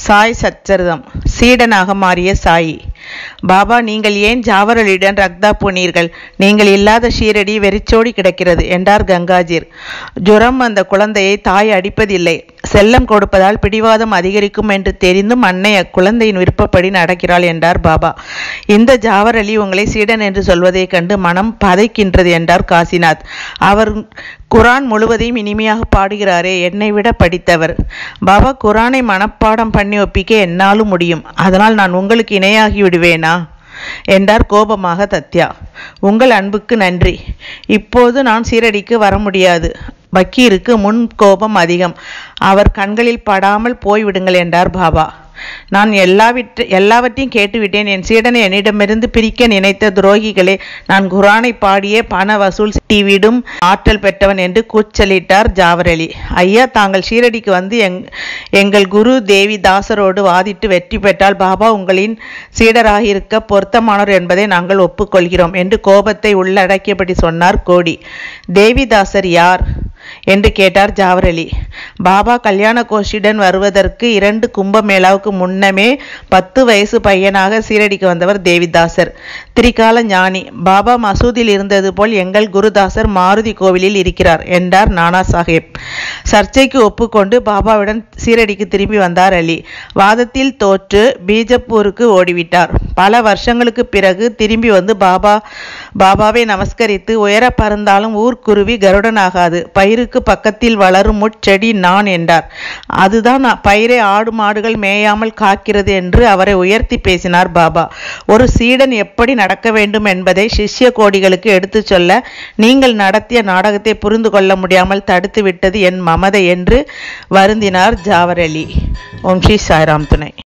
சாய் சச்சரிதம் சீடனாக மாறிய சாயி பாபா நீங்கள் ஏன் ஜாவரலியுடன் ரக்தா போனீர்கள் நீங்கள் இல்லாத ஷீரடி வெறிச்சோடி கிடக்கிறது என்றார் கங்காஜீர் ஜுரம் அந்த குழந்தையை தாய் அடிப்பதில்லை செல்லம் கொடுப்பதால் பிடிவாதம் அதிகரிக்கும் என்று தெரிந்தும் அன்னை அக்குழந்தையின் விருப்பப்படி நடக்கிறாள் என்றார் பாபா இந்த ஜாவர் அலி உங்களை சீடன் என்று சொல்வதைக் கண்டு மனம் பதைக்கின்றது என்றார் காசிநாத் அவர் குரான் முழுவதையும் இனிமையாக பாடுகிறாரே என்னை விட படித்தவர் பாபா குரானை மனப்பாடம் பண்ணி ஒப்பிக்க என்னாலும் முடியும் அதனால் நான் உங்களுக்கு இணையாகி விடுவேனா என்றார் கோபமாக தத்யா உங்கள் அன்புக்கு நன்றி இப்போது நான் சீரடிக்கு வர முடியாது பக்கீருக்கு முன் கோபம் அதிகம் அவர் கண்களில் படாமல் போய்விடுங்கள் என்றார் பாபா நான் எல்லாவிற்ற எல்லாவற்றையும் கேட்டுவிட்டேன் என் சீடனை என்னிடமிருந்து பிரிக்க நினைத்த துரோகிகளே நான் குரானை பாடியே பண வசூல் டிவிடும் ஆற்றல் பெற்றவன் என்று கூச்சலிட்டார் ஜாவரலி ஐயா தாங்கள் ஷீரடிக்கு வந்து எங் எங்கள் குரு தேவி தாசரோடு வாதிட்டு வெற்றி பெற்றால் பாபா உங்களின் சீடராக இருக்க பொருத்தமானவர் என்பதை நாங்கள் ஒப்புக்கொள்கிறோம் என்று கோபத்தை உள்ளடக்கியபடி சொன்னார் கோடி தேவிதாசர் யார் என்று கேட்டார் ஜாவரலி பாபா கல்யாண கோஷியுடன் வருவதற்கு இரண்டு கும்பமேளாவுக்கு முன்னமே பத்து வயசு பையனாக சீரடிக்கு வந்தவர் தேவிதாசர் திரிகால ஞானி பாபா மசூதியில் இருந்தது போல் எங்கள் குருதாசர் மாருதி கோவிலில் இருக்கிறார் என்றார் நானா சாஹேப் சர்ச்சைக்கு ஒப்புக்கொண்டு பாபாவுடன் சீரடிக்கு திரும்பி வந்தார் அலி வாதத்தில் தோற்று பீஜப்பூருக்கு ஓடிவிட்டார் பல வருஷங்களுக்கு பிறகு திரும்பி வந்து பாபா பாபாவை நமஸ்கரித்து உயர பறந்தாலும் ஊர்க்குருவி கருடனாகாது பயிருக்கு பக்கத்தில் வளரும் முட்செடி நான் என்றார் அதுதான் பயிரை ஆடு மாடுகள் மேயாமல் காக்கிறது என்று அவரை உயர்த்தி பேசினார் பாபா ஒரு சீடன் எப்படி நடக்க வேண்டும் என்பதை சிஷ்ய கோடிகளுக்கு எடுத்துச் சொல்ல நீங்கள் நடத்திய நாடகத்தை புரிந்து கொள்ள முடியாமல் தடுத்து விட்டது என் மமதை என்று வருந்தினார் ஜாவர் அலி ஓம் ஸ்ரீ சாய்ராம் துணை